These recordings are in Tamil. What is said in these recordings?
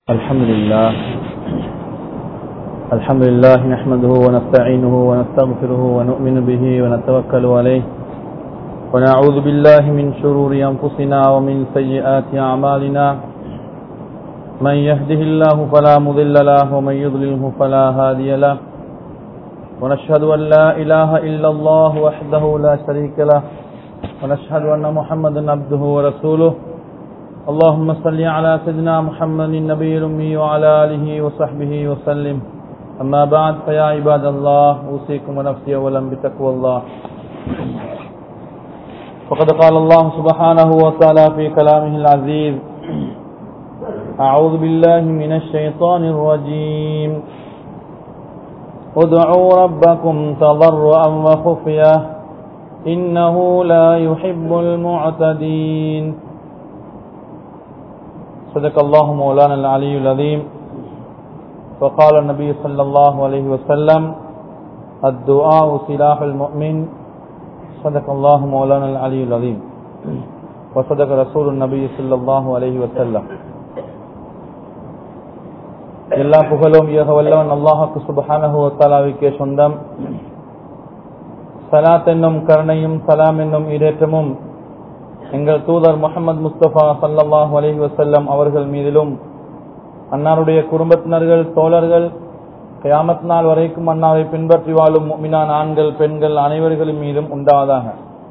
الحمد لله الحمد لله نحمده ونستعينه ونستغفره ونؤمن به ونتوكل عليه ونعوذ بالله من شرور أنفسنا ومن سيئات أعمالنا من يهده الله فلا مضل له ومن يضلله فلا هادي له ونشهد أن لا إله إلا الله وحده لا شريك له ونشهد أن محمدا عبده ورسوله اللهم صل على سيدنا محمد النبي الأمي وعلى آله وصحبه وسلم أما بعد فيا عباد الله أوصيكم ونفسي أولا بتقوى الله وقد قال الله سبحانه وتعالى في كلامه العزيز أعوذ بالله من الشيطان الرجيم ادعوا ربكم تضرعا وخفية إنه لا يحب المعتدين صدق الله مولانا العلي العظيم وقال النبي صلى الله عليه وسلم الدعاء سلاح المؤمن صدق الله مولانا العلي العظيم وصدق رسول النبي صلى الله عليه وسلم எல்லா புகழும் ஏக வல்லவன் அல்லாஹுக்கு சுபஹானஹு வத்தாலாவுக்கே சொந்தம் சலாத் என்னும் கருணையும் சலாம் என்னும் இடேற்றமும் எங்கள் தூதர் முகமது முஸ்தபா சல்லாஹூ அலஹி வசல்லம் அவர்கள் மீதிலும் அன்னாருடைய குடும்பத்தினர்கள் தோழர்கள் கயாமத் நாள் வரைக்கும் அன்னாரை பின்பற்றி வாழும் மினான் ஆண்கள் பெண்கள் அனைவர்களும் மீதும் உண்டாவதாக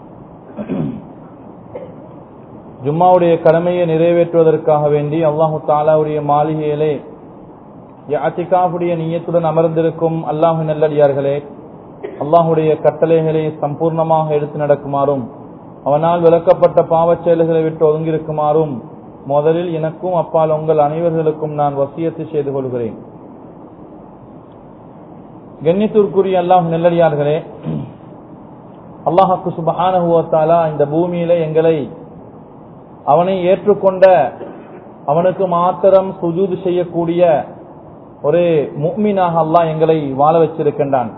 ஜும்மாவுடைய கடமையை நிறைவேற்றுவதற்காக வேண்டி அல்லாஹு தாலாவுடைய மாளிகையிலே யாத்திகாவுடைய நீயத்துடன் அமர்ந்திருக்கும் அல்லாஹு நல்லடியார்களே அல்லாஹுடைய கட்டளைகளை சம்பூர்ணமாக எடுத்து நடக்குமாறும் அவனால் விளக்கப்பட்ட பாவச் செயல்களை விட்டு ஒதுங்கியிருக்குமாறும் முதலில் எனக்கும் அப்பால் உங்கள் அனைவர்களுக்கும் நான் வசியத்து செய்து கொள்கிறேன் கண்ணியத்திற்குரிய அல்லாஹ் நெல்லடியார்களே அல்லாஹாக்கு சுபஹானுவத்தாலா இந்த பூமியில எங்களை அவனை ஏற்றுக்கொண்ட அவனுக்கு மாத்திரம் சுஜூது செய்யக்கூடிய ஒரு முக்மீனாக அல்லாஹ் எங்களை வாழ வச்சிருக்கின்றான்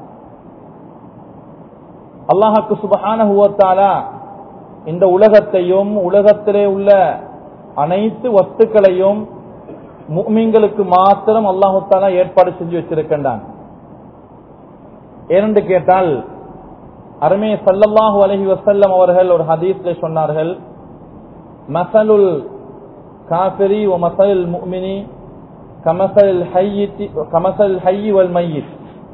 அல்லாஹாக்கு சுபஹானுவத்தாலா இந்த உலகத்தையும் உலகத்திலே உள்ள அனைத்து வஸ்துக்களையும் முக்மீன்களுக்கு மாத்திரம் அல்லாஹாலா ஏற்பாடு செஞ்சு வச்சிருக்கின்றான் ஏனென்று கேட்டால் அருமே சல்லல்லாஹு அலஹி வசல்லம் அவர்கள் ஒரு ஹதீஸ்ல சொன்னார்கள் மசலுல் காபிரி ஓ மசல் முக்மினி கமசல் ஹையித்தி கமசல் ஹையி வல் மையித்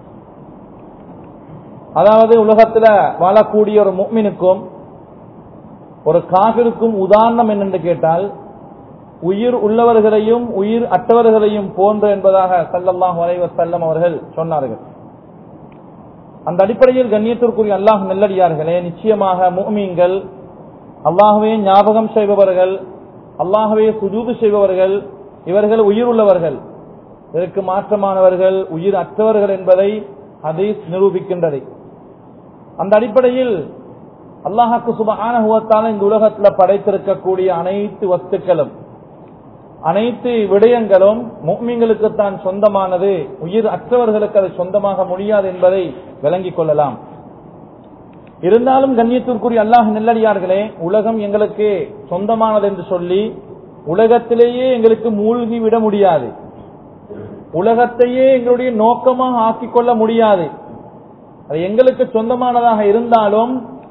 அதாவது உலகத்துல வாழக்கூடிய ஒரு முக்மினுக்கும் ஒரு காபிருக்கும் உதாரணம் என்னென்று கேட்டால் உயிர் உள்ளவர்களையும் உயிர் அற்றவர்களையும் போன்று என்பதாக சல்லல்லாஹ் வலைவசல்லம் அவர்கள் சொன்னார்கள் அந்த அடிப்படையில் கண்ணியத்திற்குரிய அல்லாஹ் நெல்லடியார்களே நிச்சயமாக மூமீன்கள் அல்லாகவே ஞாபகம் செய்பவர்கள் அல்லாகவே சுஜூது செய்பவர்கள் இவர்கள் உயிர் உள்ளவர்கள் இதற்கு மாற்றமானவர்கள் உயிர் அற்றவர்கள் என்பதை ஹதீஸ் நிரூபிக்கின்றது அந்த அடிப்படையில் அல்லாஹாக்கு சுபஹான இந்த உலகத்தில் படைத்திருக்கக்கூடிய அனைத்து வஸ்துக்களும் அனைத்து விடயங்களும் முக்மீன்களுக்கு தான் சொந்தமானது உயிர் அற்றவர்களுக்கு அது சொந்தமாக முடியாது என்பதை விளங்கிக் கொள்ளலாம் இருந்தாலும் கண்ணியத்திற்குரிய அல்லாஹ் நெல்லடியார்களே உலகம் எங்களுக்கு சொந்தமானது என்று சொல்லி உலகத்திலேயே எங்களுக்கு மூழ்கி விட முடியாது உலகத்தையே எங்களுடைய நோக்கமாக ஆக்கிக் கொள்ள முடியாது அது எங்களுக்கு சொந்தமானதாக இருந்தாலும்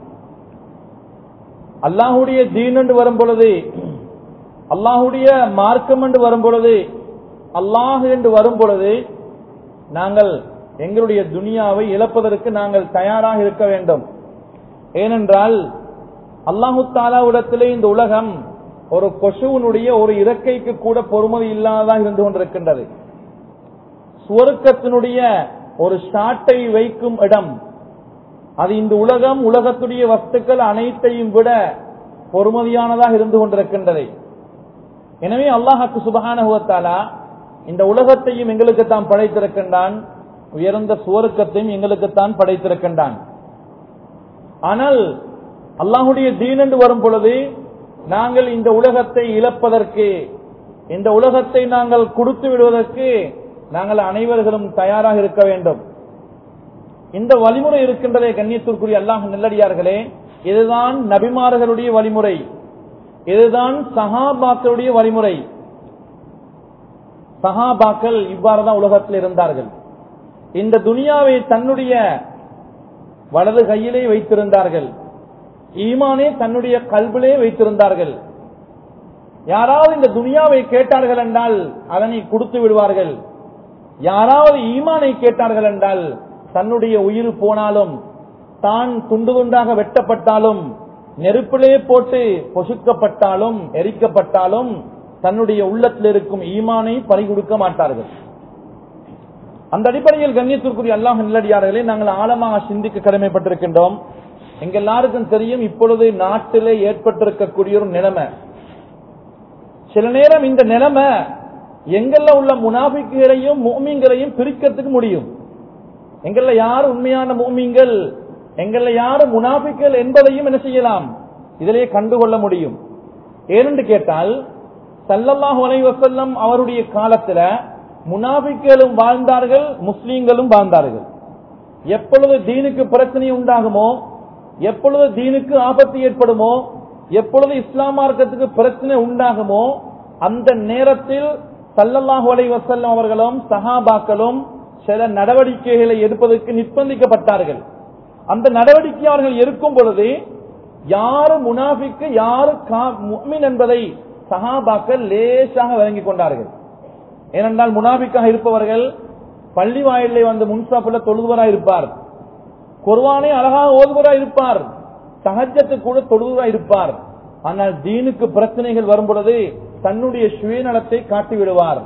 அல்லாஹுடைய தீன் என்று வரும் பொழுது அல்லாஹுடைய மார்க்கம் என்று வரும் பொழுது அல்லாஹ் என்று வரும் பொழுது நாங்கள் எங்களுடைய துனியாவை இழப்பதற்கு நாங்கள் தயாராக இருக்க வேண்டும் ஏனென்றால் அல்லாஹு தாலாவிடத்திலே இந்த உலகம் ஒரு கொசுவனுடைய ஒரு இறக்கைக்கு கூட பொறுமதி இல்லாததாக இருந்து கொண்டிருக்கின்றது சுவர்க்கத்தினுடைய ஒரு ஷாட்டை வைக்கும் இடம் அது இந்த உலகம் உலகத்துடைய வஸ்துக்கள் அனைத்தையும் விட பொறுமதியானதாக இருந்து கொண்டிருக்கின்றது எனவே அல்லாஹாக்கு சுபகானுவத்தாலா இந்த உலகத்தையும் எங்களுக்கு தான் படைத்திருக்கின்றான் உயர்ந்த சுவருக்கத்தையும் எங்களுக்கு தான் படைத்திருக்கின்றான் ஆனால் அல்லாஹுடைய தீன் என்று வரும் பொழுது நாங்கள் இந்த உலகத்தை இழப்பதற்கு இந்த உலகத்தை நாங்கள் கொடுத்து விடுவதற்கு நாங்கள் அனைவர்களும் தயாராக இருக்க வேண்டும் இந்த வழிமுறை இருக்கின்றதே கண்ணியத்திற்குரிய அல்லாஹ் நெல்லடியார்களே இதுதான் நபிமார்களுடைய வழிமுறை இதுதான் சஹாபாக்களுடைய வழிமுறை சஹாபாக்கள் இவ்வாறுதான் உலகத்தில் இருந்தார்கள் இந்த துனியாவை தன்னுடைய வலது கையிலே வைத்திருந்தார்கள் ஈமானே தன்னுடைய கல்விலே வைத்திருந்தார்கள் யாராவது இந்த துனியாவை கேட்டார்கள் என்றால் அதனை கொடுத்து விடுவார்கள் யாராவது ஈமானை கேட்டார்கள் என்றால் தன்னுடைய உயிர் போனாலும் தான் துண்டு துண்டாக வெட்டப்பட்டாலும் நெருப்பிலே போட்டு பொசுக்கப்பட்டாலும் எரிக்கப்பட்டாலும் தன்னுடைய உள்ளத்தில் இருக்கும் ஈமானை பறிகொடுக்க மாட்டார்கள் அந்த அடிப்படையில் கண்ணியத்திற்குரிய அல்லாஹ் நல்லடியார்களே நாங்கள் ஆழமாக சிந்திக்க கடமைப்பட்டிருக்கின்றோம் எங்க எல்லாருக்கும் தெரியும் இப்பொழுது நாட்டிலே ஏற்பட்டிருக்கக்கூடிய ஒரு நிலைமை சில நேரம் இந்த நிலைமை எங்கள்ல உள்ள முனாபிக்குகளையும் மோமிங்களையும் பிரிக்கிறதுக்கு முடியும் எங்கள்ல யார் உண்மையான மோமிங்கள் எங்கள்ல யார் முனாபிக்கள் என்பதையும் என்ன செய்யலாம் இதிலே கண்டுகொள்ள முடியும் ஏனென்று கேட்டால் சல்லல்லாஹு அலைஹி வஸல்லம் அவருடைய காலத்துல முனாபிக்களும் வாழ்ந்தார்கள் முஸ்லீம்களும் வாழ்ந்தார்கள் எப்பொழுது தீனுக்கு பிரச்சனை உண்டாகுமோ எப்பொழுது தீனுக்கு ஆபத்து ஏற்படுமோ எப்பொழுது இஸ்லாம் மார்க்கத்துக்கு பிரச்சனை உண்டாகுமோ அந்த நேரத்தில் சல்லல்லாஹு அலைஹி வஸல்லம் அவர்களும் சஹாபாக்களும் சில நடவடிக்கைகளை எடுப்பதற்கு நிர்பந்திக்கப்பட்டார்கள் அந்த நடவடிக்கை அவர்கள் இருக்கும் பொழுது யாரு முனாஃபிக்கு யாரு முக்மின் என்பதை சஹாபாக்கள் லேசாக விளங்கிக் கொண்டார்கள் ஏனென்றால் முனாபிக்காக இருப்பவர்கள் பள்ளி வாயிலே வந்து முன்சாப்புல தொழுதுவராய் இருப்பார் குர்வானே அழகாக ஓதுவராய் இருப்பார் சகஜத்து கூட தொழுதுவராய் இருப்பார் ஆனால் தீனுக்கு பிரச்சனைகள் வரும் பொழுது தன்னுடைய சுயநலத்தை காட்டி விடுவார்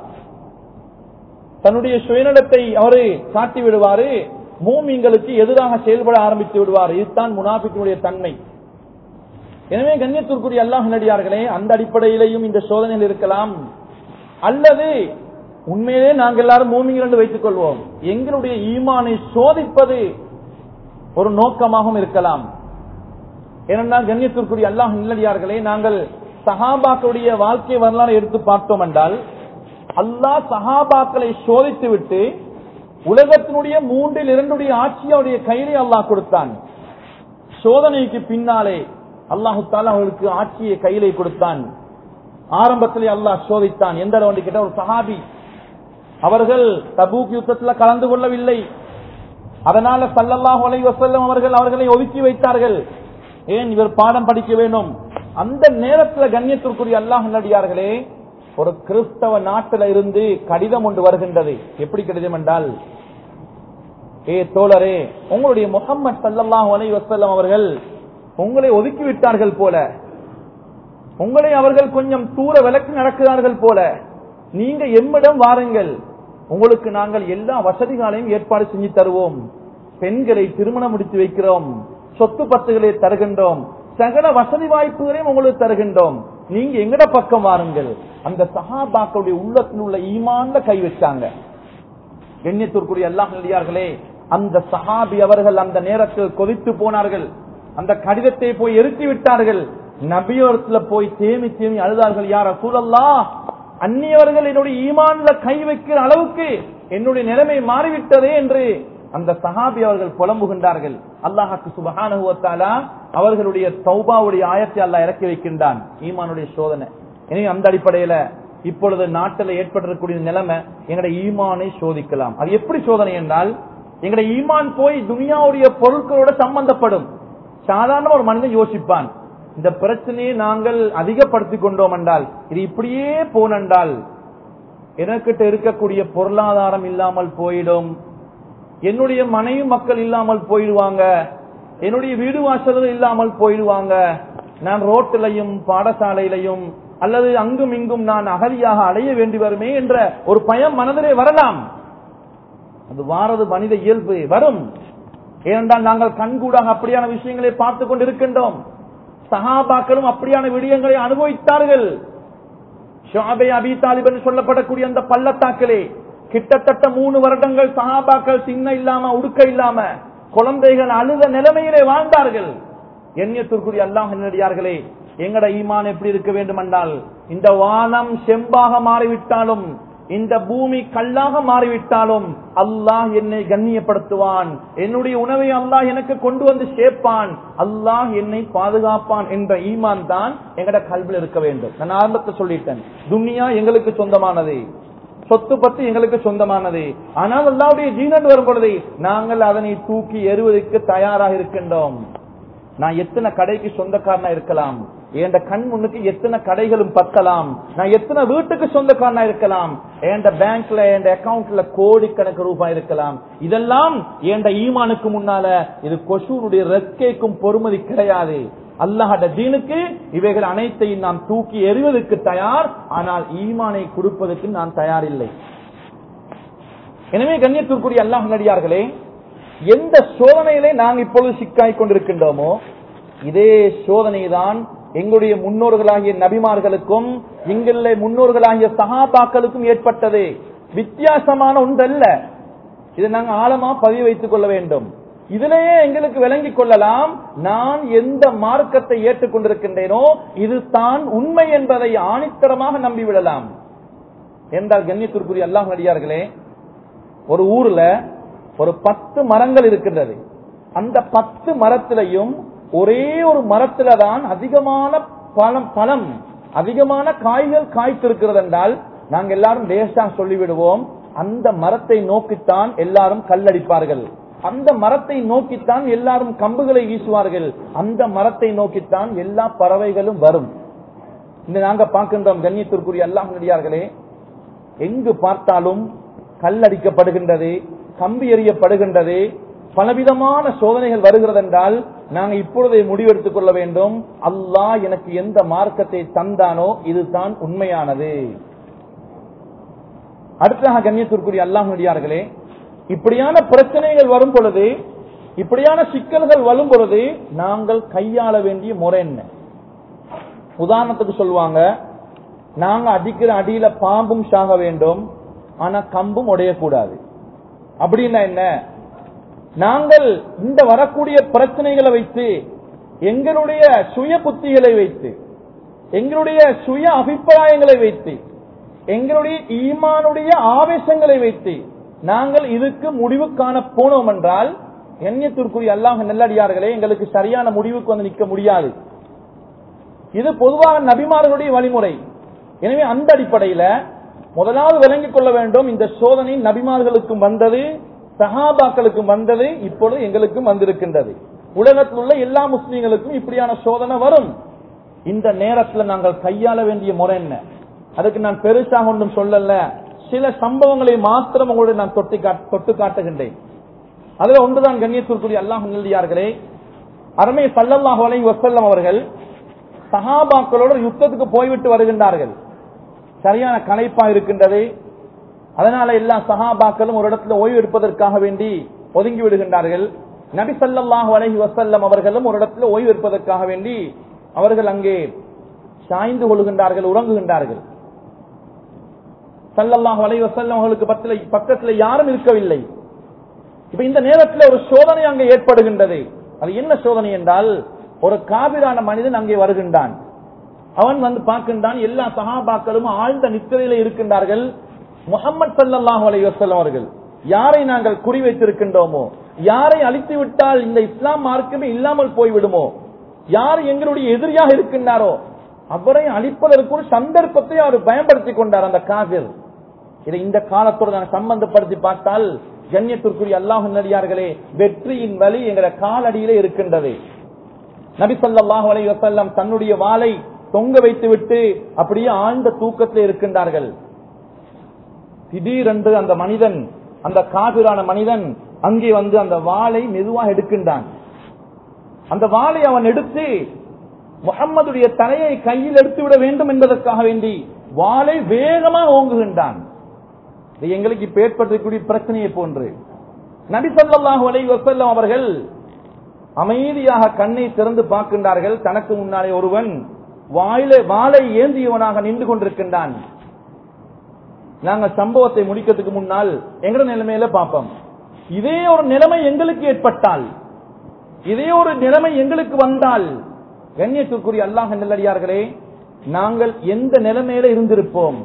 தன்னுடைய சுயநலத்தை அவரு காட்டி விடுவாரு மூமிங்களுக்கு எதிராக செயல்பட ஆரம்பித்து விடுவார் இதுதான் முனாபிக்கினுடைய தன்மை எனவே கண்ணியத்திற்குரிய அல்லாஹ் நடிகார்களே அந்த அடிப்படையிலையும் இந்த சோதனையில் இருக்கலாம் அல்லது உண்மையிலே நாங்கள் எல்லாரும் மூமிங்கள் என்று வைத்துக் கொள்வோம் எங்களுடைய ஈமானை சோதிப்பது ஒரு நோக்கமாகவும் இருக்கலாம் ஏனென்றால் கண்ணியத்திற்குரிய அல்லாஹ் நல்லடியார்களே நாங்கள் சஹாபாக்களுடைய வாழ்க்கை வரலாறு எடுத்து பார்த்தோம் என்றால் அல்லாஹ் சஹாபாக்களை சோதித்து விட்டு உலகத்தினுடைய மூன்றில் இரண்டுடைய ஆட்சியுடைய கையிலே அல்லாஹ் கொடுத்தான் சோதனைக்கு பின்னாலே அல்லாஹு தாலா அவர்களுக்கு ஆட்சியை கையிலே கொடுத்தான் ஆரம்பத்திலே அல்லாஹ் சோதித்தான் எந்த அளவு கேட்ட ஒரு சஹாபி அவர்கள் தபூக் யுத்தத்தில் கலந்து கொள்ளவில்லை அதனால சல்லல்லாஹு அலைஹி வஸல்லம் அவர்கள் அவர்களை ஒதுக்கி வைத்தார்கள் ஏன் இவர் பாடம் படிக்க வேண்டும் அந்த நேரத்தில் கண்ணியத்திற்குரிய அல்லாஹ் நடிகார்களே ஒரு கிறிஸ்தவ நாட்டில இருந்து கடிதம் ஒன்று வருகின்றது எப்படி கடிதம் என்றால் ஏ தோழரே உங்களுடைய முகம்மது சல்லல்லாஹு அலைஹி வஸல்லம் அவர்கள் உங்களை ஒதுக்கி விட்டார்கள் போல உங்களை அவர்கள் கொஞ்சம் தூர விலக்கு நடக்கிறார்கள் போல நீங்க எம்மிடம் வாருங்கள் உங்களுக்கு நாங்கள் எல்லா வசதிகளையும் ஏற்பாடு செஞ்சு தருவோம் பெண்களை திருமணம் முடித்து வைக்கிறோம் சொத்து பத்துகளை தருகின்றோம் சகல வசதி வாய்ப்புகளையும் உங்களுக்கு தருகின்றோம் நீங்க எங்கட பக்கம் வாருங்கள் அந்த சஹாபாக்களுடைய உள்ளத்தில் உள்ள ஈமான்ல கை வச்சாங்க எண்ணியத்திற்குரிய எல்லாம் நல்லியார்களே அந்த சஹாபி அவர்கள் அந்த நேரத்தில் கொதித்து போனார்கள் அந்த கடிதத்தை போய் எரித்து விட்டார்கள் நபியோரத்துல போய் தேமி தேமி அழுதார்கள் யார் சூழல்லா அந்நியவர்கள் என்னுடைய ஈமான்ல கை வைக்கிற அளவுக்கு என்னுடைய நிலைமை மாறிவிட்டதே என்று அந்த சஹாபி அவர்கள் புலம்புகின்றார்கள் அல்லாஹாக்கு சுபகானுவத்தாலா அவர்களுடைய தௌபாவுடைய ஆயத்தை அல்லாஹ் இறக்கி வைக்கின்றான் ஈமானுடைய சோதனை எனவே அந்த அடிப்படையில இப்பொழுது நாட்டில் ஏற்பட்டிருக்கக்கூடிய நிலைமை எங்களுடைய ஈமானை சோதிக்கலாம் அது எப்படி சோதனை என்றால் எங்களுடைய ஈமான் போய் துனியாவுடைய பொருட்களோட சம்பந்தப்படும் சாதாரண ஒரு மனிதன் யோசிப்பான் இந்த பிரச்சனையை நாங்கள் அதிகப்படுத்திக் கொண்டோம் என்றால் இது இப்படியே போனென்றால் எனக்கிட்ட இருக்கக்கூடிய பொருளாதாரம் இல்லாமல் போயிடும் என்னுடைய மனைவி மக்கள் இல்லாமல் போயிடுவாங்க என்னுடைய வீடு வாசல்கள் இல்லாமல் போயிடுவாங்க நான் ரோட்டிலையும் பாடசாலையிலையும் அல்லது அங்கும் இங்கும் நான் அகதியாக அடைய வேண்டி வருமே என்ற ஒரு பயம் மனதிலே வரலாம் அது வாரது மனித இயல்பு வரும் ஏனென்றால் நாங்கள் கண்கூடாக அப்படியான விஷயங்களை பார்த்து கொண்டிருக்கின்றோம் சஹாபாக்களும் அப்படியான விடயங்களை அனுபவித்தார்கள் ஷாபே அபி தாலிப் என்று சொல்லப்படக்கூடிய அந்த பள்ளத்தாக்கிலே கிட்டத்தட்ட மூணு வருடங்கள் சஹாபாக்கள் சின்ன இல்லாம உடுக்க இல்லாம குழந்தைகள் அழுத நிலைமையிலே வாழ்ந்தார்கள் எண்ணியத்திற்குரிய அல்லாஹ் நடிகார்களே எங்கட ஈமான் எப்படி இருக்க வேண்டும் என்றால் இந்த வானம் செம்பாக மாறிவிட்டாலும் இந்த பூமி கல்லாக மாறிவிட்டாலும் அல்லாஹ் என்னை கண்ணியப்படுத்துவான் என்னுடைய உணவை அல்லாஹ் எனக்கு கொண்டு வந்து சேர்ப்பான் அல்லாஹ் என்னை பாதுகாப்பான் என்ற ஈமான் தான் எங்கட கல்வியில் இருக்க வேண்டும் நான் ஆரம்பத்தை சொல்லிட்டேன் துன்யா எங்களுக்கு சொந்தமானது சொத்து பத்து எங்களுக்கு சொந்தமானது ஆனால் அல்லாவுடைய ஜீனட் வரும் பொழுது நாங்கள் அதனை தூக்கி எறுவதற்கு தயாராக இருக்கின்றோம் நான் எத்தனை கடைக்கு சொந்தக்காரனா இருக்கலாம் என் கண் முன்னுக்கு எத்தனை கடைகளும் பத்தலாம் நான் எத்தனை வீட்டுக்கு சொந்தக்காரனா இருக்கலாம் என் பேங்க்ல என் அக்கவுண்ட்ல கோடிக்கணக்கு ரூபாய் இருக்கலாம் இதெல்லாம் என் ஈமானுக்கு முன்னால இது கொசூருடைய ரெக்கைக்கும் பொறுமதி கிடையாது அல்லாஹட தீனுக்கு இவைகள் அனைத்தையும் நாம் தூக்கி எறிவதற்கு தயார் ஆனால் ஈமானை கொடுப்பதற்கு நான் தயார் இல்லை எனவே கண்ணியத்திற்குரிய அல்லாஹ் நடிகார்களே எந்த சோதனையிலே நாம் இப்பொழுது சிக்காய் கொண்டிருக்கின்றோமோ இதே சோதனை தான் எங்களுடைய முன்னோர்களாகிய நபிமார்களுக்கும் எங்களுடைய முன்னோர்களாகிய சகாபாக்களுக்கும் ஏற்பட்டது வித்தியாசமான ஒன்றல்ல இதை நாங்கள் ஆழமா பதிவு வைத்துக் கொள்ள வேண்டும் இதிலேயே எங்களுக்கு விளங்கிக் கொள்ளலாம் நான் எந்த மார்க்கத்தை ஏற்றுக்கொண்டிருக்கின்றேனோ இது தான் உண்மை என்பதை ஆணித்தரமாக நம்பிவிடலாம் என்றால் கண்ணியத்திற்குரிய அல்லாஹ் நடிகார்களே ஒரு ஊர்ல ஒரு பத்து மரங்கள் இருக்கின்றது அந்த பத்து மரத்திலையும் ஒரே ஒரு மரத்துல தான் அதிகமான பழம் பழம் அதிகமான காய்கள் காய்த்திருக்கிறது என்றால் நாங்க எல்லாரும் லேசா சொல்லிவிடுவோம் அந்த மரத்தை நோக்கித்தான் எல்லாரும் கல்லடிப்பார்கள் அந்த மரத்தை நோக்கித்தான் எல்லாரும் கம்புகளை வீசுவார்கள் அந்த மரத்தை நோக்கித்தான் எல்லா பறவைகளும் வரும் இந்த நாங்க பார்க்கின்றோம் கண்ணியத்திற்குரிய அல்லாஹ் நடிகார்களே எங்கு பார்த்தாலும் கல்லடிக்கப்படுகின்றது கம்பி எறியப்படுகின்றது பலவிதமான சோதனைகள் வருகிறது என்றால் நாங்க இப்பொழுதே முடிவெடுத்துக் கொள்ள வேண்டும் அல்லாஹ் எனக்கு எந்த மார்க்கத்தை தந்தானோ இதுதான் உண்மையானது அடுத்ததாக கண்ணியத்திற்குரிய அல்லாஹ் நடிகார்களே இப்படியான பிரச்சனைகள் வரும் பொழுது இப்படியான சிக்கல்கள் வரும் பொழுது நாங்கள் கையாள வேண்டிய முறை என்ன உதாரணத்துக்கு சொல்லுவாங்க நாங்க அடிக்கிற அடியில பாம்பும் சாக வேண்டும் ஆனா கம்பும் உடையக்கூடாது அப்படின்னா என்ன நாங்கள் இந்த வரக்கூடிய பிரச்சனைகளை வைத்து எங்களுடைய சுய புத்திகளை வைத்து எங்களுடைய சுய அபிப்பிராயங்களை வைத்து எங்களுடைய ஈமானுடைய ஆவேசங்களை வைத்து நாங்கள் இதுக்கு முடிவு காண போனோம் என்றால் எண்ணியத்திற்குரிய அல்லாஹ் நெல்லடியார்களே எங்களுக்கு சரியான முடிவுக்கு வந்து நிற்க முடியாது இது பொதுவாக நபிமார்களுடைய வழிமுறை எனவே அந்த அடிப்படையில முதலாவது விளங்கிக் கொள்ள வேண்டும் இந்த சோதனை நபிமார்களுக்கும் வந்தது சஹாபாக்களுக்கும் வந்தது இப்பொழுது எங்களுக்கும் வந்திருக்கின்றது உலகத்தில் உள்ள எல்லா முஸ்லீம்களுக்கும் இப்படியான சோதனை வரும் இந்த நேரத்தில் நாங்கள் கையாள வேண்டிய முறை என்ன அதுக்கு நான் பெருசாக ஒன்றும் சொல்லல சில சம்பவங்களை மாத்திரம் உங்களோடு நான் தொட்டு தொட்டு காட்டுகின்றேன் அதுல ஒன்றுதான் கண்ணியத்திற்குரிய அல்லாஹ் நல்லியார்களே அருமை சல்லல்லாஹு அலைஹி வஸல்லம் அவர்கள் சஹாபாக்களோடு யுத்தத்துக்கு போய்விட்டு வருகின்றார்கள் சரியான களைப்பா இருக்கின்றது அதனால எல்லா சஹாபாக்களும் ஒரு இடத்துல ஓய்வு எடுப்பதற்காக வேண்டி ஒதுங்கி விடுகின்றார்கள் நபி சல்லாஹூ அலஹி வசல்லம் அவர்களும் ஒரு இடத்துல ஓய்வு எடுப்பதற்காக வேண்டி அவர்கள் அங்கே சாய்ந்து கொள்கின்றார்கள் உறங்குகின்றார்கள் சல்லல்லாஹு அலைஹி வசல்லம் அவர்களுக்கு பக்கத்துல பக்கத்துல யாரும் இருக்கவில்லை இப்ப இந்த நேரத்தில் ஒரு சோதனை அங்கே ஏற்படுகின்றது அது என்ன சோதனை என்றால் ஒரு காபிரான மனிதன் அங்கே வருகின்றான் அவன் வந்து பார்க்கின்றான் எல்லா சகாபாக்களும் ஆழ்ந்த நித்திரையில இருக்கின்றார்கள் முகமது சல்லாஹூ அலி வசல்லம் அவர்கள் யாரை நாங்கள் குறி வைத்திருக்கின்றோமோ யாரை அழித்து விட்டால் இந்த இஸ்லாம் மார்க்கமே இல்லாமல் போய்விடுமோ யார் எங்களுடைய எதிரியாக இருக்கின்றாரோ அவரை அழிப்பதற்கு ஒரு சந்தர்ப்பத்தை அவர் பயன்படுத்திக் கொண்டார் அந்த காவிர் இதை இந்த காலத்தோடு நாங்கள் சம்பந்தப்படுத்தி பார்த்தால் கண்ணியத்திற்குரிய அல்லாஹ் நடிகார்களே வெற்றியின் வழி எங்களை காலடியிலே இருக்கின்றது நபி சொல்லாஹு அலை வசல்லம் தன்னுடைய வாளை தொங்க வைத்து விட்டு அப்படியே ஆழ்ந்த தூக்கத்தில் இருக்கின்றார்கள் திடீரென்று அந்த மனிதன் அந்த காபிரான மனிதன் அங்கே வந்து அந்த வாளை மெதுவாக எடுக்கின்றான் அந்த வாளை அவன் எடுத்து முகம்மதுடைய தலையை கையில் எடுத்து விட வேண்டும் என்பதற்காக வேண்டி வாளை வேகமாக ஓங்குகின்றான் இது எங்களுக்கு இப்ப ஏற்பட்டிருக்கக்கூடிய பிரச்சனையை போன்று நபி சொல்லாஹு அலை வசல்லம் அவர்கள் அமைதியாக கண்ணை திறந்து பார்க்கின்றார்கள் தனக்கு முன்னாலே ஒருவன் வாயில வாளை ஏந்தியவனாக நின்று கொண்டிருக்கின்றான் நாங்க சம்பவத்தை முடிக்கிறதுக்கு முன்னால் எங்கட நிலைமையில பார்ப்போம் இதே ஒரு நிலைமை எங்களுக்கு ஏற்பட்டால் இதே ஒரு நிலைமை எங்களுக்கு வந்தால் கண்ணியத்திற்குரிய அல்லாஹ் நெல்லடியார்களே நாங்கள் எந்த நிலைமையில இருந்திருப்போம்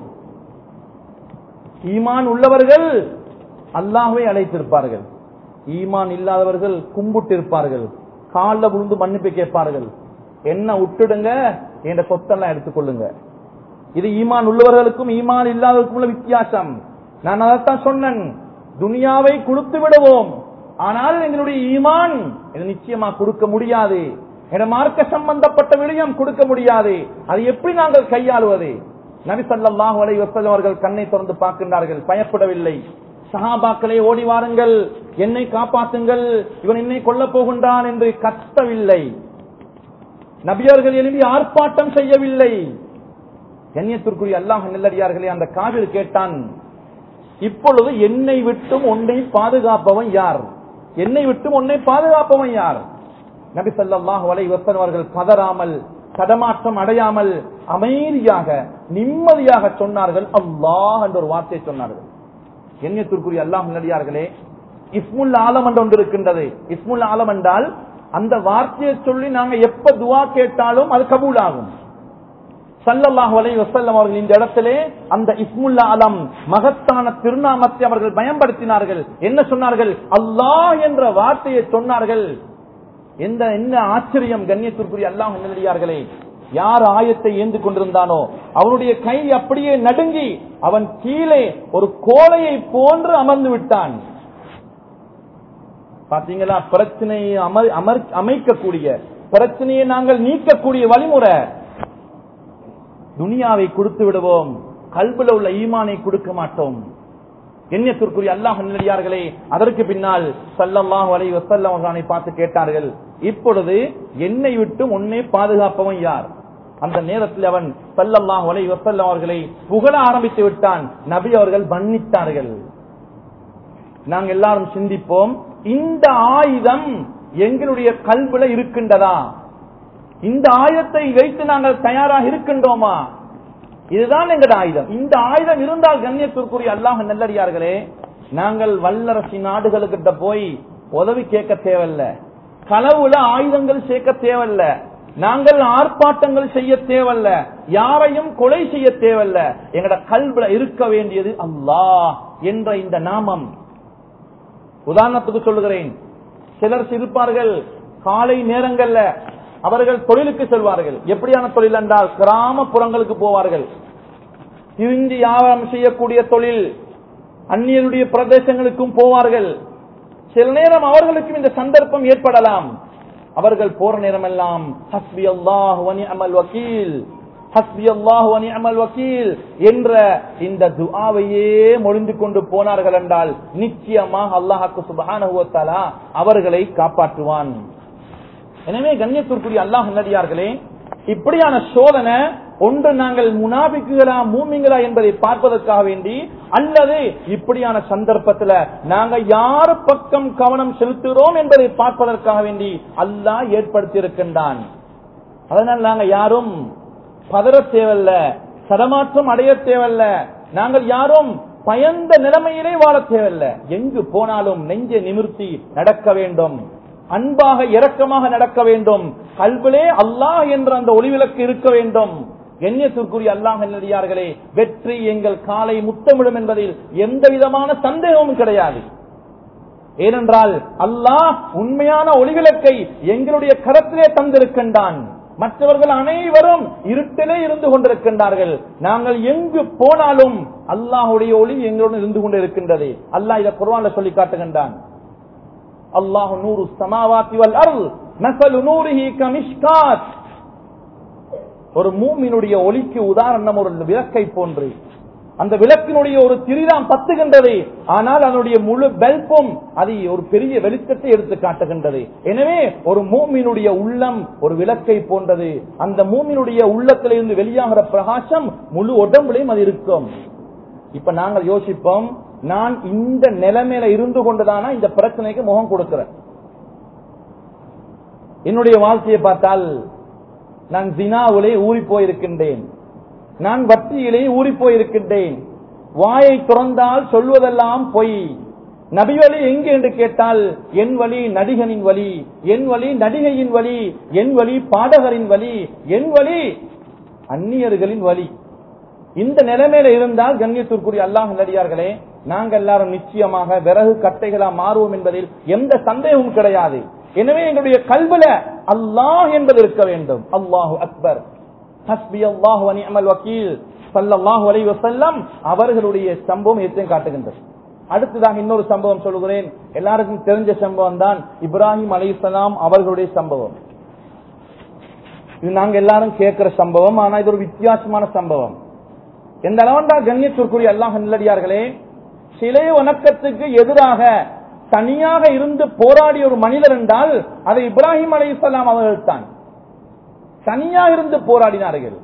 ஈமான் உள்ளவர்கள் அல்லாஹ்வை அழைத்திருப்பார்கள் ஈமான் இல்லாதவர்கள் கும்பிட்டிருப்பார்கள் காலில் விழுந்து மன்னிப்பு கேட்பார்கள் என்ன விட்டுடுங்க என்ற சொத்தெல்லாம் எடுத்துக்கொள்ளுங்க இது ஈமான் உள்ளவர்களுக்கும் ஈமான் இல்லாதவருக்கும் உள்ள வித்தியாசம் நான் அதைத்தான் சொன்னேன் துனியாவை கொடுத்து விடுவோம் ஆனால் எங்களுடைய ஈமான் இது நிச்சயமா கொடுக்க முடியாது என மார்க்க சம்பந்தப்பட்ட விடயம் கொடுக்க முடியாது அது எப்படி நாங்கள் கையாளுவது நபி ஸல்லல்லாஹு அலைஹி வஸல்லம் அவர்கள் கண்ணை திறந்து பார்க்கின்றார்கள் பயப்படவில்லை சஹாபாக்களே ஓடி வாருங்கள் என்னை காப்பாற்றுங்கள் இவன் என்னை கொல்லப் போகின்றான் என்று கத்தவில்லை நபியர்கள் எழுப்பி ஆர்ப்பாட்டம் செய்யவில்லை கண்ணியத்திற்குரிய அல்லாஹ் நெல்லடியார்களே அந்த காவிர் கேட்டான் இப்பொழுது என்னை விட்டும் உன்னை பாதுகாப்பவன் யார் என்னை விட்டும் உன்னை பாதுகாப்பவன் யார் நபி ஸல்லல்லாஹு அலைஹி வஸல்லம் அவர்கள் பதறாமல் தடமாற்றம் அடையாமல் அமைதியாக நிம்மதியாக சொன்னார்கள் அல்லாஹ் என்ற ஒரு வார்த்தை சொன்னார்கள் எண்ணியத்திற்குரிய அல்லாஹ் நடிகார்களே இஸ்முல் ஆலம் என்று ஒன்று இருக்கின்றது இஸ்முல் ஆலம் என்றால் அந்த வார்த்தையை சொல்லி நாங்க எப்ப துவா கேட்டாலும் அது கபூல் ஆகும் சல்லல்லாஹு அலைஹி வஸல்லம் அவர்கள் இந்த இடத்திலே அந்த இஸ்முல்லா அலம் மகத்தான திருநாமத்தை அவர்கள் பயன்படுத்தினார்கள் என்ன சொன்னார்கள் அல்லாஹ் என்ற வார்த்தையை சொன்னார்கள் எந்த என்ன ஆச்சரியம் கண்ணியத்திற்குரிய அல்லாஹ் நல்லடியார்களே யார் ஆயத்தை ஏந்து கொண்டிருந்தானோ அவனுடைய கை அப்படியே நடுங்கி அவன் கீழே ஒரு கோலையை போன்று அமர்ந்து விட்டான் பாத்தீங்களா பிரச்சனையை அமர் அமர் அமைக்கக்கூடிய பிரச்சனையை நாங்கள் நீக்கக்கூடிய வழிமுறை துனியாவை கொடுத்து விடுவோம் கல்புல உள்ள ஈமானை கொடுக்க மாட்டோம் எண்ணியத்திற்குரிய அல்லாஹ் நல்லடியார்களே அதற்கு பின்னால் சல்லல்லாஹு அலைஹி வஸல்லம் அவர்களை பார்த்து கேட்டார்கள் இப்பொழுது என்னை விட்டு உன்னை பாதுகாப்பவன் யார் அந்த நேரத்தில் அவன் சல்லல்லாஹு அலைஹி வஸல்லம் அவர்களை புகழ ஆரம்பித்து விட்டான் நபி அவர்கள் மன்னித்தார்கள் நாங்க எல்லாரும் சிந்திப்போம் இந்த ஆயுதம் எங்களுடைய கல்வில இருக்கின்றதா இந்த ஆயுதத்தை வைத்து நாங்கள் தயாராக இருக்கின்றோமா இதுதான் எங்கட ஆயுதம் இந்த ஆயுதம் இருந்தால் கண்ணியத்திற்குரிய அல்லாஹ் நல்லடியார்களே நாங்கள் வல்லரசி நாடுகளுக்கிட்ட போய் உதவி கேட்க தேவையில்ல களவுல ஆயுதங்கள் சேர்க்க தேவையில்ல நாங்கள் ஆர்ப்பாட்டங்கள் செய்ய தேவையில்ல யாரையும் கொலை செய்ய தேவையில்ல எங்கட கல்வில இருக்க வேண்டியது அல்லாஹ் என்ற இந்த நாமம் உதாரணத்துக்கு சொல்லுகிறேன் சிலர் சிரிப்பார்கள் காலை நேரங்கள்ல அவர்கள் தொழிலுக்கு செல்வார்கள் எப்படியான தொழில் என்றால் கிராமப்புறங்களுக்கு போவார்கள் திரிஞ்சு வியாபாரம் செய்யக்கூடிய தொழில் அந்நியருடைய பிரதேசங்களுக்கும் போவார்கள் சில நேரம் அவர்களுக்கும் இந்த சந்தர்ப்பம் ஏற்படலாம் அவர்கள் போற நேரமெல்லாம் ஹஸ்பி அல்லாஹ் அமல் வக்கீல் ஹஸ்பி அல்லாஹ் அமல் வக்கீல் என்ற இந்த துஆவையே மொழிந்து கொண்டு போனார்கள் என்றால் நிச்சயமாக அல்லாஹாக்கு சுபஹானஹுவத்தாலா அவர்களை காப்பாற்றுவான் எனவே கண்ணியத்திற்குரிய அல்லாஹ் நடிகார்களே இப்படியான சோதனை ஒன்று நாங்கள் முனாபிக்குகளா மூமிங்களா என்பதை பார்ப்பதற்காக வேண்டி அல்லது இப்படியான சந்தர்ப்பத்தில் நாங்க யார் பக்கம் கவனம் செலுத்துகிறோம் என்பதை பார்ப்பதற்காக வேண்டி அல்லாஹ் ஏற்படுத்தி இருக்கின்றான் அதனால் நாங்க யாரும் பதற தேவையில்ல சடமாற்றம் அடைய தேவையில்ல நாங்கள் யாரும் பயந்த நிலைமையிலே வாழ தேவையில்ல எங்கு போனாலும் நெஞ்சை நிமிர்த்தி நடக்க வேண்டும் அன்பாக இரக்கமாக நடக்க வேண்டும் கல்விலே அல்லாஹ் என்ற அந்த ஒளிவிளக்கு இருக்க வேண்டும் எண்ணியத்திற்குரிய அல்லாஹ் நல்லடியார்களே வெற்றி எங்கள் காலை முத்தமிடும் என்பதில் எந்த விதமான சந்தேகமும் கிடையாது ஏனென்றால் அல்லாஹ் உண்மையான ஒளிவிளக்கை எங்களுடைய கரத்திலே தந்திருக்கின்றான் மற்றவர்கள் அனைவரும் இருட்டிலே இருந்து கொண்டிருக்கின்றார்கள் நாங்கள் எங்கு போனாலும் அல்லாஹுடைய ஒளி எங்களுடன் இருந்து கொண்டிருக்கின்றது அல்லாஹ் இதை குர்வான்ல சொல்லி காட்டுகின்றான் அல்லாஹ் நூறு சமாவாத்தி வல் அருள் நசலு நூறிஹி கமிஷ்காத் ஒரு மூமினுடைய ஒளிக்கு உதாரணம் ஒரு விளக்கை போன்று அந்த விளக்கினுடைய ஒரு திரிதான் பத்துகின்றது ஆனால் அதனுடைய முழு பெல்பும் அது ஒரு பெரிய வெளிச்சத்தை எடுத்து காட்டுகின்றது எனவே ஒரு மூமினுடைய உள்ளம் ஒரு விளக்கை போன்றது அந்த மூமினுடைய உள்ளத்திலிருந்து வெளியாகிற பிரகாசம் முழு உடம்புலையும் அது இருக்கும் இப்ப நாங்கள் யோசிப்போம் நான் இந்த நிலைமையில இருந்து கொண்டுதானா இந்த பிரச்சனைக்கு முகம் கொடுக்கிறேன் என்னுடைய வாழ்க்கையை பார்த்தால் நான் ஜினாவிலே ஊறி போயிருக்கின்றேன் நான் வட்டியிலே ஊறி போயிருக்கின்றேன் வாயை துறந்தால் சொல்வதெல்லாம் பொய் நபி வழி எங்கு என்று கேட்டால் என் வழி நடிகனின் வழி என் வழி நடிகையின் வழி என் வழி பாடகரின் வழி என் வழி அந்நியர்களின் வழி இந்த நிலைமையில இருந்தால் கண்ணியத்திற்குரிய அல்லாஹ் நடிகார்களே நாங்கள் எல்லாரும் நிச்சயமாக விறகு கட்டைகளா மாறுவோம் என்பதில் எந்த சந்தேகமும் கிடையாது எனவே எங்களுடைய கல்வில அல்லாஹ் என்பது இருக்க வேண்டும் அல்லாஹு அக்பர் ஹஸ்பி அல்லாஹு அனிமல் வக்கீல் ஸல்லல்லாஹு அலைஹி வஸல்லம் அவர்களுடைய சம்பவம் எத்தையும் காட்டுகின்றது அடுத்ததாக இன்னொரு சம்பவம் சொல்கிறேன் எல்லாருக்கும் தெரிஞ்ச சம்பவம் தான் இப்ராஹிம் அலைஹிஸ்ஸலாம் அவர்களுடைய சம்பவம் இது நாங்க எல்லாரும் கேட்கிற சம்பவம் ஆனா இது ஒரு வித்தியாசமான சம்பவம் எந்த அளவண்டா கண்ணியத்திற்குரிய அல்லாஹ் நல்லடியார்களே சிலை வணக்கத்துக்கு எதிராக தனியாக இருந்து போராடிய ஒரு மனிதர் என்றால் அது இப்ராஹிம் அலைஹிஸ்ஸலாம் அவர்கள் தான் தனியாக இருந்து போராடினார்கள்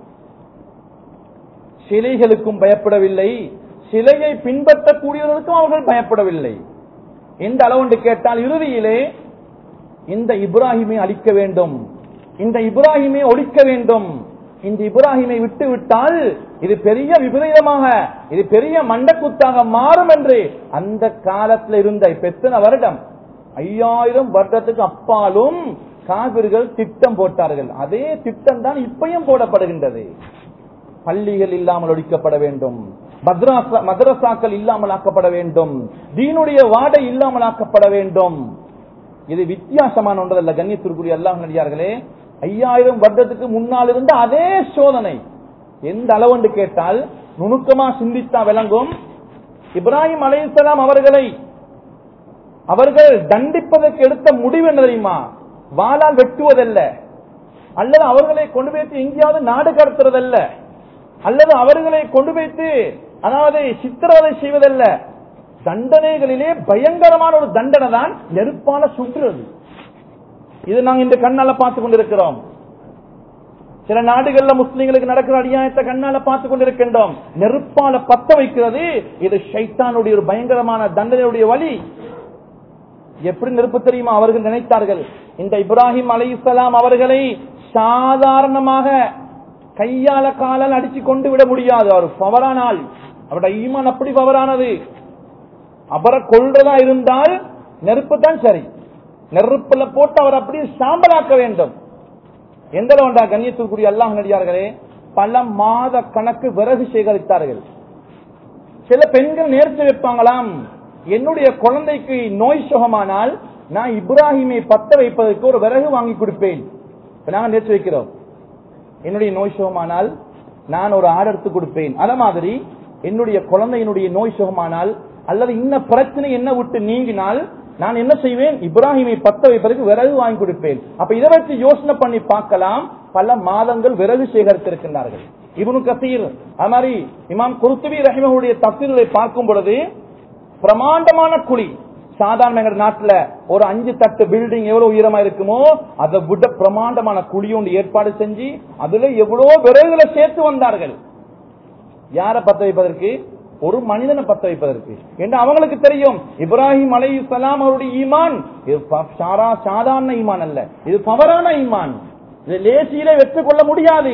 சிலைகளுக்கும் பயப்படவில்லை சிலையை பின்பற்றக்கூடியவர்களுக்கும் அவர்கள் பயப்படவில்லை எந்த அளவுண்டு கேட்டால் இறுதியிலே இந்த இப்ராஹிமை அழிக்க வேண்டும் இந்த இப்ராஹிமை ஒழிக்க வேண்டும் இந்த இப்ராஹிமை விட்டு விட்டால் இது பெரிய விபரீதமாக இது பெரிய மண்டக்குத்தாக மாறும் என்று அந்த காலத்தில் இருந்த இப்ப எத்தனை வருடம் ஐயாயிரம் வருடத்துக்கு அப்பாலும் காவிர்கள் திட்டம் போட்டார்கள் அதே திட்டம் தான் இப்பயும் போடப்படுகின்றது பள்ளிகள் இல்லாமல் ஒழிக்கப்பட வேண்டும் மദ്രാസ மதரசாக்கள் இல்லாமல் ஆக்கப்பட வேண்டும் தீனுடைய வாடை இல்லாமல் ஆக்கப்பட வேண்டும் இது வித்தியாசமான ஒன்றதல்ல கண்ணியத்திற்குரிய அல்லாஹ் நடிகார்களே ஐயாயிரம் வருடத்துக்கு முன்னால் இருந்த அதே சோதனை எந்த அளவுண்டு கேட்டால் நுணுக்கமா சிந்தித்தா விளங்கும் இப்ராஹிம் அலைஹிஸ்ஸலாம் அவர்களை அவர்கள் தண்டிப்பதற்கு எடுத்த முடிவு என்ன தெரியுமா வாளால் வெட்டுவதல்ல அல்லது அவர்களை கொண்டு வைத்து எங்கேயாவது நாடு கடத்துறதல்ல அல்லது அவர்களை கொண்டு வைத்து அதாவது சித்திரவதை செய்வதல்ல தண்டனைகளிலே பயங்கரமான ஒரு தண்டனை தான் நெருப்பால சுற்றுறது இது நாங்க இந்த கண்ணால பார்த்து கொண்டிருக்கிறோம் சில நாடுகள்ல முஸ்லிம்களுக்கு நடக்கிற அநியாயத்தை கண்ணால பார்த்து கொண்டிருக்கின்றோம் நெருப்பால பத்த வைக்கிறது இது ஷைத்தானுடைய ஒரு பயங்கரமான தண்டனையுடைய வழி எப்படி நெருப்பு தெரியுமா அவர்கள் நினைத்தார்கள் இந்த இப்ராஹிம் அலைஹிஸ்ஸலாம் அவர்களை சாதாரணமாக கையால காலால் அடிச்சு கொண்டு விட முடியாது அவர் பவரானால் அவருடைய ஈமான் அப்படி பவரானது அவரை கொள்றதா இருந்தால் நெருப்பு தான் சரி நெருப்புல போட்டு அவர் அப்படியே சாம்பலாக்க வேண்டும் எந்த அளவுண்டா கண்ணியத்திற்குரிய அல்லாஹ் நடிகார்களே பல மாத கணக்கு விறகு சேகரித்தார்கள் சில பெண்கள் நேர்ச்சி வைப்பாங்களாம் என்னுடைய குழந்தைக்கு நோய் சுகமானால் நான் இப்ராஹிமை பத்த வைப்பதற்கு ஒரு விறகு வாங்கி கொடுப்பேன் இப்ப நாங்க நேர்ச்சி வைக்கிறோம் என்னுடைய நோய் சுகமானால் நான் ஒரு ஆடு எடுத்து கொடுப்பேன் அத மாதிரி என்னுடைய குழந்தையினுடைய நோய் சுகமானால் அல்லது இன்ன பிரச்சனை என்ன விட்டு நீங்கினால் நான் என்ன செய்வேன் இப்ராஹிமை பத்த வைப்பதற்கு விறகு வாங்கி கொடுப்பேன் அப்ப இதை வச்சு யோசனை பண்ணி பார்க்கலாம் பல மாதங்கள் விறகு சேகரித்திருக்கின்றார்கள் இவனு கசீர் அது மாதிரி இமாம் குருத்துவி ரஹிமனுடைய தப்சீர்களை பார்க்கும் பொழுது பிரமாண்டமான குழி சாதாரண எங்க நாட்டுல ஒரு அஞ்சு தட்டு பில்டிங் எவ்வளவு உயரமா இருக்குமோ அதை விட பிரமாண்டமான குழி ஒன்று ஏற்பாடு செஞ்சு அதுல எவ்வளவு விறகுகளை சேர்த்து வந்தார்கள் யார பத்த வைப்பதற்கு ஒரு மனிதனை பத்த வைப்பதற்கு என்று அவங்களுக்கு தெரியும் இப்ராஹிம் அலை சலாம் அவருடைய ஈமான் இது ப- சாரா- சாதாரண ஈமான் அல்ல இது பவரான ஈமான் இது லேசியிலே வெற்றி கொள்ள முடியாது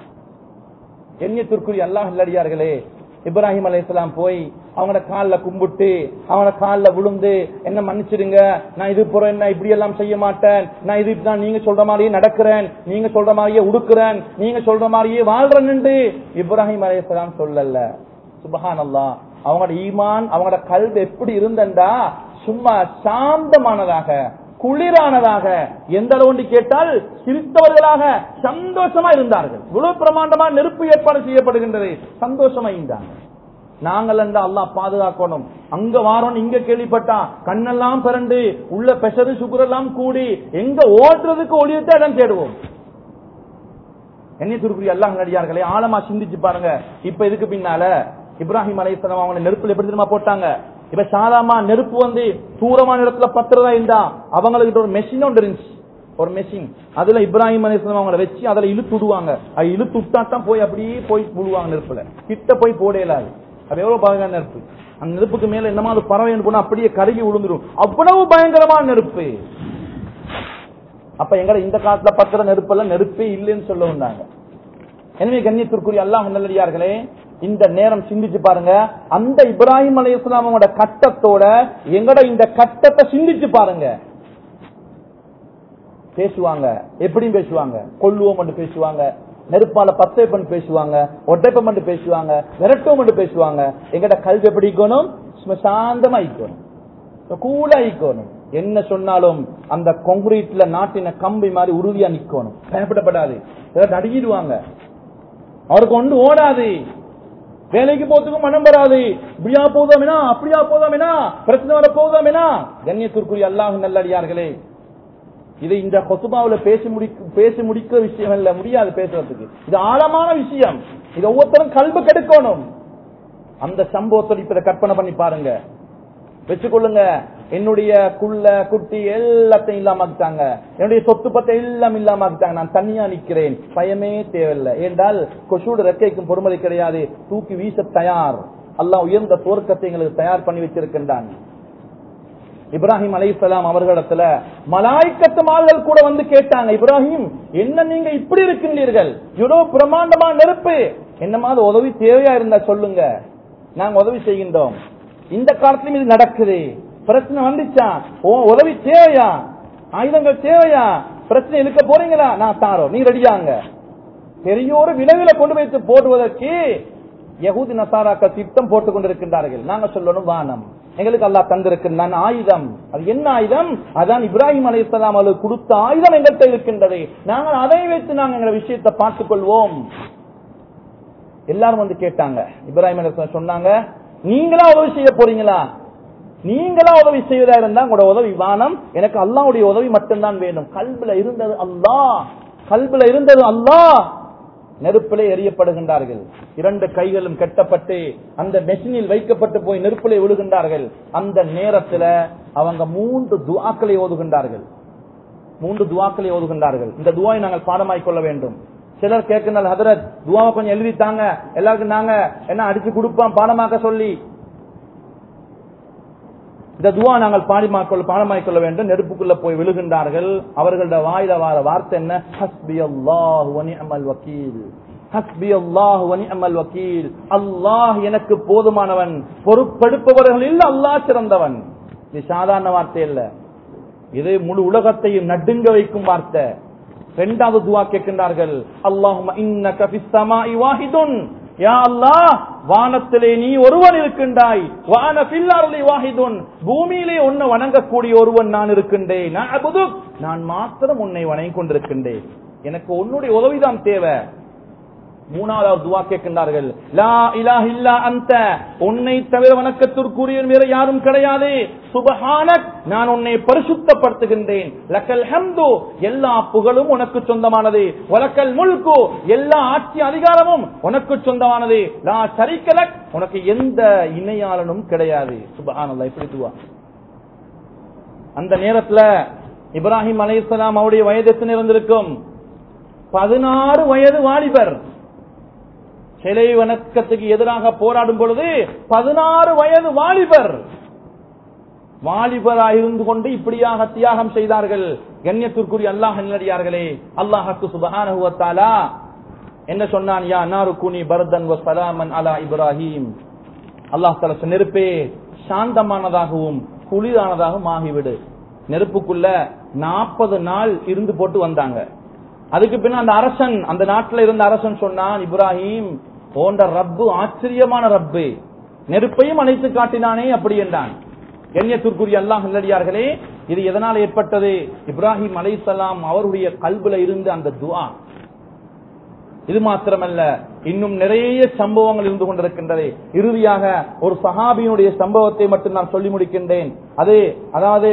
எண்ணியத்திற்குரிய அல்லாஹ் நல்லடியார்களே இப்ராஹிம் அலைஹிஸ்ஸலாம் போய் அவங்களோட கால்ல கும்பிட்டு அவங்களோட கால்ல விழுந்து என்ன மன்னிச்சிடுங்க நான் இது புறம் என்ன இப்படி எல்லாம் செய்ய மாட்டேன் நான் இது தான் நீங்க சொல்ற மாதிரியே நடக்கிறேன் நீங்க சொல்ற மாதிரியே உடுக்கிறேன் நீங்க சொல்ற மாதிரியே வாழ்றேன்னு இப்ராஹிம் அலைஹிஸ்ஸலாம் சொல்லல சுபஹான் அல்லாஹ் அவங்களோட ஈமான் அவங்களோட கல்வி எப்படி இருந்தண்டா சும்மா சாந்தமானதாக குளிரானதாக எந்த அளவுண்டு கேட்டால் சிரித்தவர்களாக சந்தோஷமா இருந்தார்கள் இவ்வளவு பிரமாண்டமா நெருப்பு ஏற்பாடு செய்யப்படுகின்றது சந்தோஷமா இருந்தாங்க நாங்கள் என்றா அல்லாஹ் பாதுகாக்கணும் அங்க வாரோம் இங்க கேள்விப்பட்டா கண்ணெல்லாம் பிறண்டு உள்ள பெஷரு சுகர் எல்லாம் கூடி எங்க ஓட்டுறதுக்கு ஒளியத்தை இடம் தேடுவோம் என்ன திருக்குறி அல்லாஹ் நடிகார்களே ஆழமா சிந்திச்சு பாருங்க இப்ப இதுக்கு பின்னால இப்ராஹிம் அலைஹிஸ்ஸலாம் அவங்க நெருப்புல எப்படி தெரியுமா போட்டாங்க இப்ப சாதாரணமா நெருப்பு வந்து தூரமான இடத்துல பத்துறதா இருந்தா அவங்களுக்கு ஒரு மெஷின் ஒன்று இருந்துச்சு ஒரு மெஷின் அதுல இப்ராஹிம் அலைஹிஸ்ஸலாம் அவங்கள வச்சு அதுல இழுத்து விடுவாங்க அது இழுத்து விட்டா தான் போய் அப்படியே போய் விடுவாங்க நெருப்புல கிட்ட போய் போடலாது அது எவ்வளவு பயங்கர நெருப்பு அந்த நெருப்புக்கு மேல என்னமா அது பறவை போனா அப்படியே கருகி விழுந்துரும் அவ்வளவு பயங்கரமான நெருப்பு அப்ப எங்களை இந்த காலத்துல பத்திர நெருப்பெல்லாம் நெருப்பே இல்லைன்னு சொல்ல வந்தாங்க எனவே கண்ணியத்திற்குரிய அல்லாஹ் நல்லடியார்களே இந்த நேரம் சிந்திச்சு பாருங்க அந்த இப்ராஹிம் அலி இஸ்லாமோட கட்டத்தோட எங்கட இந்த கட்டத்தை சிந்திச்சு பாருங்க பேசுவாங்க எப்படியும் பேசுவாங்க கொல்லுவோம் என்று பேசுவாங்க நெருப்பால பத்தை பண்ணி பேசுவாங்க ஒட்டைப்பம் பண்ணி பேசுவாங்க விரட்டுவோம் என்று பேசுவாங்க எங்கட கல்வி எப்படி இருக்கணும் சும்மா சாந்தமா இருக்கணும் கூலா இருக்கணும் என்ன சொன்னாலும் அந்த கான்கிரீட்ல நாட்டின கம்பி மாதிரி உறுதியா நிக்கணும் பயப்படப்படாது நடுங்கிடுவாங்க அவருக்கு ஒன்று ஓடாது வேலைக்கு போறதுக்கும் மனம் வராது இப்படியா போதாமேனா அப்படியா போதாமேனா பிரச்சனை வர போதாமேனா கண்ணியத்திற்குரிய அல்லாஹ் நல்லடியார்களே இது இந்த கொசுபாவில பேசி முடிக்க பேசி முடிக்க விஷயம் இல்ல முடியாது பேசுறதுக்கு இது ஆழமான விஷயம் இது ஒவ்வொருத்தரும் கல்வி கெடுக்கணும் அந்த சம்பவத்தை இப்ப இதை கற்பனை பண்ணி பாருங்க வச்சுக்கொள்ளுங்க என்னுடைய குள்ள குட்டி எல்லாத்தையும் இல்லாம ஆக்கிட்டாங்க என்னுடைய சொத்து பத்தை எல்லாம் இல்லாம ஆக்கிட்டாங்க நான் தனியா நிக்கிறேன் பயமே தேவையில்லை ஏண்டால் கொசூடு ரெக்கைக்கும் பொறுமதி கிடையாது தூக்கி வீச தயார் அல்லாஹ் உயர்ந்த தோற்கத்தை எங்களுக்கு தயார் பண்ணி வச்சிருக்கின்றான் இப்ராஹிம் அலைஹிஸ்ஸலாம் அவர்களிடத்துல மலாய்க்கத்து மால்கள் கூட வந்து கேட்டாங்க இப்ராஹிம் என்ன நீங்க இப்படி இருக்கின்றீர்கள் இவ்வளவு பிரமாண்டமா நெருப்பு என்னமாவது உதவி தேவையா இருந்தா சொல்லுங்க நாங்க உதவி செய்கின்றோம் இந்த காலத்திலும் இது நடக்குது பிரச்சனை வந்துச்சா ஓ உதவி தேவையா ஆயுதங்கள் தேவையா பிரச்சனை இழுக்க போறீங்களா நான் தாரோம் நீ ரெடியாங்க பெரிய ஒரு விளைவில கொண்டு வைத்து போடுவதற்கு யகூதி நசாராக்கள் திட்டம் போட்டுக் கொண்டிருக்கின்றார்கள் நாங்க சொல்லணும் வானம் எங்களுக்கு அல்லாஹ் தந்திருக்கின்றான் ஆயுதம் அது என்ன ஆயுதம் அதான் இப்ராஹிம் அலைஹிஸ்ஸலாம் அவர்களுக்கு கொடுத்த ஆயுதம் எங்கள்கிட்ட இருக்கின்றது நாங்கள் அதை வைத்து நாங்கள் எங்க விஷயத்தை பார்த்துக் கொள்வோம் எல்லாரும் வந்து கேட்டாங்க இப்ராஹிம் அலைஹிஸ்ஸலாம் சொன்னாங்க நீங்களா உதவி செய்ய போறீங்களா நீங்களா உதவி செய்வதா இருந்தா உங்களோட உதவி வானம் எனக்கு அல்லாஹ்வுடைய உதவி மட்டும்தான் வேணும் கல்புல இருந்தது அல்லாஹ் கல்புல இருந்தது அல்லாஹ் நெருப்பிலே எரியப்படுகின்றார்கள் இரண்டு கைகளும் கட்டப்பட்டு அந்த மெஷினில் வைக்கப்பட்டு போய் நெருப்பிலே விழுகின்றார்கள் அந்த நேரத்துல அவங்க மூன்று துவாக்களை ஓதுகின்றார்கள் மூன்று துவாக்களை ஓதுகின்றார்கள் இந்த துவாவை நாங்கள் பாடமாய் கொள்ள வேண்டும் சிலர் கேட்கின்றார் ஹதரத் துவாவை கொஞ்சம் எழுதித்தாங்க எல்லாருக்கும் நாங்க என்ன அடிச்சு கொடுப்போம் பாடமாக்க சொல்லி இந்த துவா நாங்கள் பாடிமாக்கொள்ள பாடமாய் கொள்ள வேண்டும் நெருப்புக்குள்ள போய் விழுகின்றார்கள் அவர்களோட வாயில வார வார்த்தை என்ன ஹஸ்பி அல்லாஹ் வனிஅமல் வக்கீல் ஹஸ்பி அல்லாஹ் வனிஅமல் வக்கீல் அல்லாஹ் எனக்கு போதுமானவன் பொறுப்பெடுப்பவர்களில் அல்லாஹ் சிறந்தவன் இது சாதாரண வார்த்தை இல்ல இது முழு உலகத்தையும் நடுங்க வைக்கும் வார்த்தை இரண்டாவது துவா கேட்கின்றார்கள் அல்லாஹும்ம இன்னக ஃபிஸ் ஸமாஇ வாஹிதுன் யா அல்லாஹ் வானத்திலே நீ ஒருவன் இருக்கின்றாய் வான பில்லாரலி வாஹிதுன் பூமியிலே உன்னை வணங்கக்கூடிய ஒருவன் நான் இருக்கின்றேன் நஅபுது நான் மாத்திரம் உன்னை வணங்கிக் கொண்டிருக்கின்றேன் எனக்கு உன்னுடைய உதவிதான் தேவை மூணாவது துவா கேட்கின்றார்கள் லா இலாஹ இல்லா அந்த உன்னை தவிர வணக்கத்திற்குரிய வேற யாரும் கிடையாது சுபஹானக் நான் உன்னை பரிசுத்தப்படுத்துகின்றேன் லக்கல் ஹம்து எல்லா புகழும் உனக்கு சொந்தமானது வலக்கல் முல்கு எல்லா ஆட்சி அதிகாரமும் உனக்கு சொந்தமானது லா சரிக்கலக் உனக்கு எந்த இணையாளனும் கிடையாது சுபஹானல்லாஹ் இப்படி துவா அந்த நேரத்துல இப்ராஹிம் அலைஹிஸ்ஸலாம் அவருடைய வயது எத்தனை இருந்திருக்கும் பதினாறு வயது வாலிபர் சிலை வணக்கத்துக்கு எதிராக போராடும் பொழுது பதினாறு வயது வாலிபர் வாலிபராக இருந்து கொண்டு இப்படியாக தியாகம் செய்தார்கள் கண்ணியத்திற்குரிய அல்லாஹ் நல்லடியார்களே அல்லாஹாக்கு சுபஹானஹுவத்தாலா என்ன சொன்னான் யா நாரு குனி பரதன் வ சலாமன் அலா இப்ராஹிம் அல்லாஹ் தலா நெருப்பே சாந்தமானதாகவும் குளிரானதாகவும் ஆகிவிடு நெருப்புக்குள்ள நாற்பது நாள் இருந்து போட்டு வந்தாங்க அதுக்கு பின்ன அந்த அரசன் அந்த நாட்டில் இருந்த அரசன் சொன்னான் இப்ராஹிம் போன்ற ரப்பு ஆச்சரியமான ரப்பு நெருப்பையும் அணைத்து காட்டினானே அப்படி என்றான் கண்ணியத்திற்குரிய அல்லாஹ் நல்லடியார்களே இது எதனால் ஏற்பட்டது இப்ராஹிம் அலைசலாம் அவருடைய கல்வில இருந்து அந்த துஆ இது மாத்திரமல்ல இன்னும் நிறைய சம்பவங்கள் இருந்து கொண்டிருக்கின்றது இறுதியாக ஒரு சஹாபியினுடைய சம்பவத்தை மட்டும் நான் சொல்லி முடிக்கின்றேன் அது அதாவது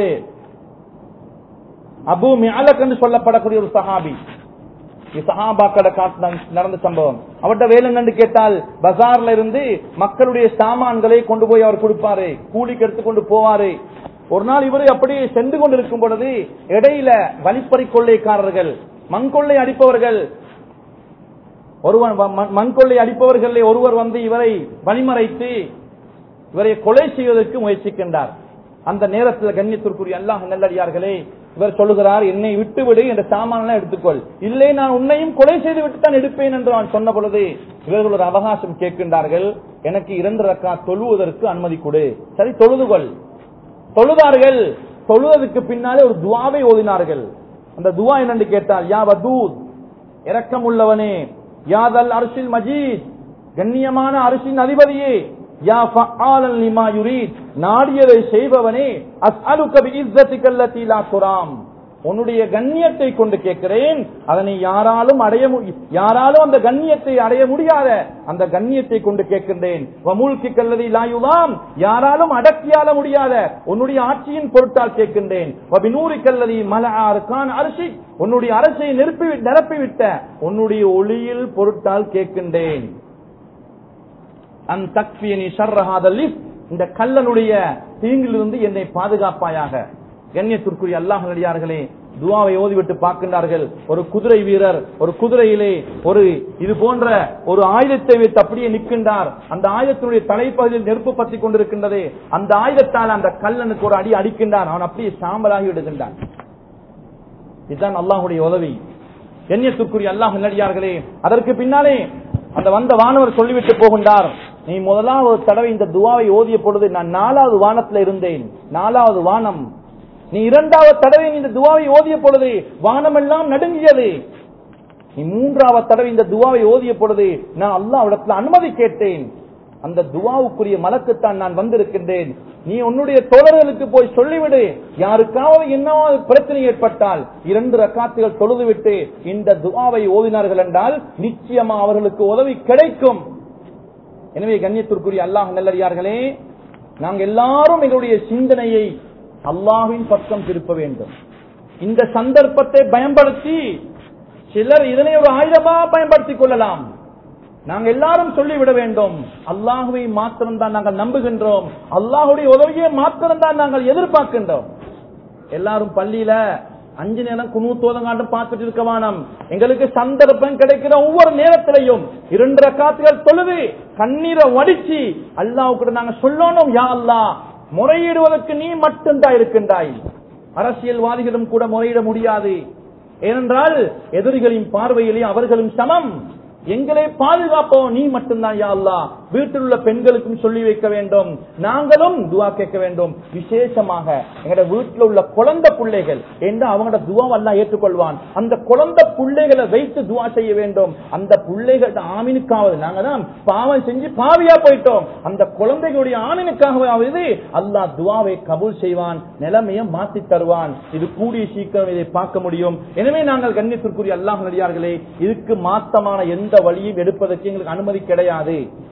அபு மியாலக் என்று சொல்லப்படக்கூடிய ஒரு சஹாபி சஹாபாக்கள நடந்த சம்பவம் அவர்கிட்ட வேலை என்னன்னு கேட்டால் பஜார்ல இருந்து மக்களுடைய சாமான்களை கொண்டு போய் அவர் கொடுப்பாரு கூலிக்கு எடுத்துக்கொண்டு போவாரு ஒரு நாள் இவரு அப்படியே சென்று கொண்டிருக்கும் பொழுது இடையில வழிப்பறி கொள்ளைக்காரர்கள் மண்கொள்ளை அடிப்பவர்கள் ஒருவன் மண்கொள்ளை அடிப்பவர்களே ஒருவர் வந்து இவரை வழிமறைத்து இவரை கொலை செய்வதற்கு முயற்சிக்கின்றார் அந்த நேரத்தில் கண்ணியத்திற்குரிய அல்லாஹ் நல்லடியார்களே இவர் சொல்லுகிறார் என்னை விட்டுவிடு என்ற சாமான் எடுத்துக்கொள் இல்லை நான் உன்னையும் கொலை செய்து விட்டு தான் எடுப்பேன் என்று நான் சொன்ன பொழுது இவர்கள் ஒரு அவகாசம் கேட்கின்றார்கள் எனக்கு இரண்டு ரக்கா தொழுவதற்கு அனுமதி கொடு சரி தொழுதுகொள் தொழுதார்கள் தொழுவதற்கு பின்னாலே ஒரு துவாவை ஓதினார்கள் அந்த துவா என்னென்று கேட்டால் யா வதூத் இரக்கம் உள்ளவனே யாதல் அரிசில் மஜீத் கண்ணியமான அரிசின் அதிபதியே யா ஃபஆலன் லிமா யுரீத் நாடியதை செய்பவனே அஸ்அலுக பிஇஸ்ஸத்திக அல்லதி லா துராம் உன்னுடைய கண்ணியத்தை கொண்டு கேட்கிறேன் அதனை யாராலும் அடைய மு- யாராலும் அந்த கண்ணியத்தை அடைய முடியாத அந்த கண்ணியத்தை கொண்டு கேட்கின்றேன் வமூல்கி கல்லதி லாயுலாம் யாராலும் அடக்கியால முடியாத உன்னுடைய ஆட்சியின் பொருட்டால் கேட்கின்றேன் வபினூரி கல்லதி மல ஆறுக்கான் அரிசி உன்னுடைய அரசை நிரப்பி நிரப்பிவிட்ட உன்னுடைய ஒளியில் பொருட்டால் கேட்கின்றேன் அன் தக்பியனி ஷர்ரஹாதல் இந்த கல்லனுடைய தீங்கிலிருந்து என்னை பாதுகாப்பாயாக கண்ணியத்திற்குரிய அல்லாஹ் நடிகார்களே துவாவை ஓதிவிட்டு பார்க்கின்றார்கள் ஒரு குதிரை வீரர் ஒரு குதிரையிலே ஒரு இது போன்ற ஒரு ஆயுதத்தை வைத்து அப்படியே நிற்கின்றார் அந்த ஆயுதத்தினுடைய தலைப்பகுதியில் நெருப்பு பற்றி கொண்டிருக்கின்றது அந்த ஆயுதத்தால் அந்த கல்லனுக்கு ஒரு அடி அடிக்கின்றான் அவன் அப்படியே சாம்பலாகி விடுகின்றான் இதுதான் அல்லாஹுடைய உதவி கண்ணியத்திற்குரிய அல்லாஹ் நடிகார்களே அதற்கு பின்னாலே அந்த வந்த வானவர் சொல்லிவிட்டு போகின்றார் நீ முதலாவது தடவை இந்த துவாவை ஓதிய பொழுது நான் நாலாவது வானத்துல இருந்தேன் நாலாவது வானம் நீ இரண்டாவது தடவை நீ இந்த துவாவை ஓதிய பொழுது வானம் எல்லாம் நடுங்கியது நீ மூன்றாவது தடவை இந்த துவாவை ஓதிய பொழுது நான் அல்லாஹ்விடத்தில் அனுமதி கேட்டேன் அந்த துவாவுக்குரிய மலக்குத்தான் நான் வந்திருக்கின்றேன் நீ உன்னுடைய தோழர்களுக்கு போய் சொல்லிவிடு யாருக்காவது என்னவாவது பிரச்சனை ஏற்பட்டால் இரண்டு ரக்காத்துகள் தொழுதுவிட்டு இந்த துவாவை ஓதினார்கள் என்றால் நிச்சயமா அவர்களுக்கு உதவி கிடைக்கும் எனவே கண்ணியத்திற்குரிய அல்லாஹ் நல்லடியார்களே நாங்கள் எல்லாரும் எங்களுடைய சிந்தனையை அல்லாஹ்வின் பக்கம் திருப்ப வேண்டும் இந்த சந்தர்ப்பத்தை பயன்படுத்தி சிலர் இதனை ஒரு ஆயுதமா பயன்படுத்திக் கொள்ளலாம் நாங்கள் எல்லாரும் சொல்லிவிட வேண்டும் அல்லாஹுவை மாத்திரம்தான் நாங்கள் நம்புகின்றோம் அல்லாஹுடைய உதவியை மாத்திரம்தான் நாங்கள் எதிர்பார்க்கின்றோம் எல்லாரும் பள்ளியில அஞ்சு நேரம் குணூத்தோதங்காட்டும் பார்த்துட்டு இருக்க வேணாம் எங்களுக்கு சந்தர்ப்பம் கிடைக்கிற ஒவ்வொரு நேரத்திலையும் இரண்டு ரக்காத்துகள் தொழுது கண்ணீரை வடிச்சு அல்லாஹ்வுக்கு நாங்க சொல்லணும் யா அல்லாஹ் முறையிடுவதற்கு நீ மட்டும்தான் இருக்கின்றாய் அரசியல்வாதிகளும் கூட முறையிட முடியாது ஏனென்றால் எதிரிகளின் பார்வையிலே அவர்களும் சமம் எங்களை பாதுகாப்போம் நீ மட்டும்தான் யா அல்லாஹ் வீட்டில் உள்ள பெண்களுக்கும் சொல்லி வைக்க வேண்டும் நாங்களும் துவா கேட்க வேண்டும் விசேஷமாக எங்களோட வீட்டில் உள்ள குழந்தை பிள்ளைகள் என்று அவங்களோட துவா எல்லாம் ஏற்றுக்கொள்வான் அந்த குழந்தை பிள்ளைகளை வைத்து துவா செய்ய வேண்டும் அந்த பிள்ளைகள் ஆமீனுக்காவது நாங்க தான் பாவம் செஞ்சு பாவியா போயிட்டோம் அந்த குழந்தைகளுடைய ஆமீனுக்காகவாவது அல்லாஹ் துவாவை கபூல் செய்வான் நிலைமையை மாத்தி தருவான் இது கூடிய சீக்கிரம் இதை பார்க்க முடியும் எனவே நாங்கள் கண்ணியத்திற்குரிய அல்லாஹ் நடிகார்களே இதுக்கு மாத்தமான எந்த வழியும் எடுப்பதற்கு எங்களுக்கு அனுமதி கிடையாது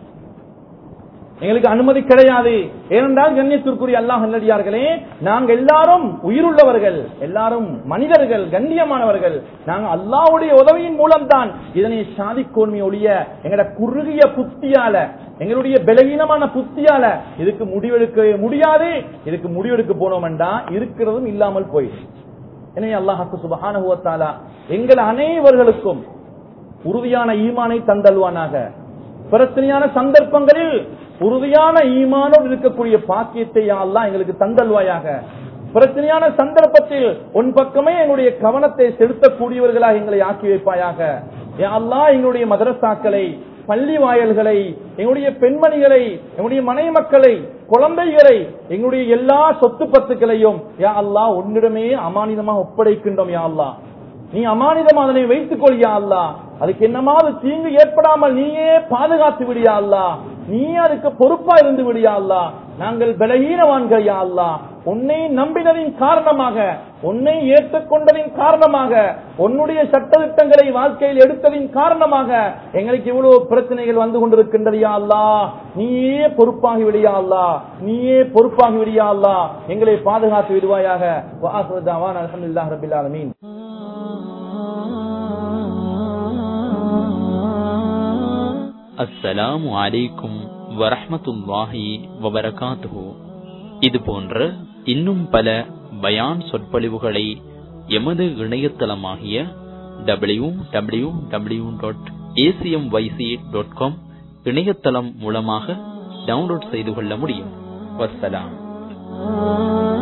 எங்களுக்கு அனுமதி கிடையாது ஏனென்றால் கண்ணியத்திற்குரிய அல்லாஹ் நல்லடியார்களே நாங்க எல்லாரும் உயிருள்ளவர்கள் எல்லாரும் மனிதர்கள் கண்ணியமானவர்கள் நாங்க அல்லாஹ்வுடைய உதவியின் மூலம்தான் இதனை சாதிக்கோன்மை ஒழிய எங்கட குறுகிய புத்தியால எங்களுடைய பலவீனமான புத்தியால இதுக்கு முடிவெடுக்க முடியாது இதுக்கு முடிவெடுக்க போனோம்டா இருக்கிறதும் இல்லாமல் போயிடும் எனவே அல்லாஹாக்கு சுபஹானுவத்தாலா எங்கள் அனைவர்களுக்கும் உறுதியான ஈமானை தந்தல்வானாக பிரச்சனையான சந்தர்ப்பங்களில் உறுதியான ஈமானோடு இருக்கக்கூடிய பாக்கியத்தை யா அல்லாஹ் எங்களுக்கு தந்தல்வாயாக பிரச்சனையான சந்தர்ப்பத்தில் உன் பக்கமே எங்களுடைய கவனத்தை செலுத்தக்கூடியவர்களாக எங்களை ஆக்கி வைப்பாயாக யா அல்லாஹ் எங்களுடைய மதரசாக்களை பள்ளி வாயல்களை எங்களுடைய பெண்மணிகளை எங்களுடைய மனை மக்களை குழந்தைகளை எங்களுடைய எல்லா சொத்து பத்துக்களையும் யா அல்லாஹ் உன்னிடமே அமானிதமாக ஒப்படைக்கின்றோம் யா அல்லாஹ் நீ அமானிதம் அதனை வைத்துக் கொள்ளியா அல்லா அதுக்கு என்னமாவது தீங்கு ஏற்படாமல் நீயே பாதுகாத்து விடியா அல்லா நீ அதுக்கு பொறுப்பா இருந்து விடியா அல்லா நாங்கள் பலகீனவான்கள் யா அல்லா உன்னை நம்பினதின் காரணமாக உன்னை ஏற்றுக்கொண்டதின் காரணமாக உன்னுடைய சட்டத்திட்டங்களை வாழ்க்கையில் எடுத்ததின் காரணமாக எங்களுக்கு இவ்வளவு பிரச்சனைகள் வந்து கொண்டிருக்கின்றது யா அல்லா நீயே பொறுப்பாகி விடியா அல்லா நீயே பொறுப்பாகி விடியா அல்லா எங்களை பாதுகாத்து விடுவாயாக வாசுதாவான் அல்ஹம்துலில்லாஹ் ரபில் ஆலமீன் அஸ்ஸலாமு அலைக்கும் வரஹ்மத்துல்லாஹி வபரகாத்துஹு இது போன்ற இன்னும் பல பயான் சொற்பொழிவுகளை எமது இணையதளமாகிய W W W dot ACM YC dot com இணையதளம் மூலமாக டவுன்லோட் செய்து கொள்ள முடியும் வஸ்ஸலாம்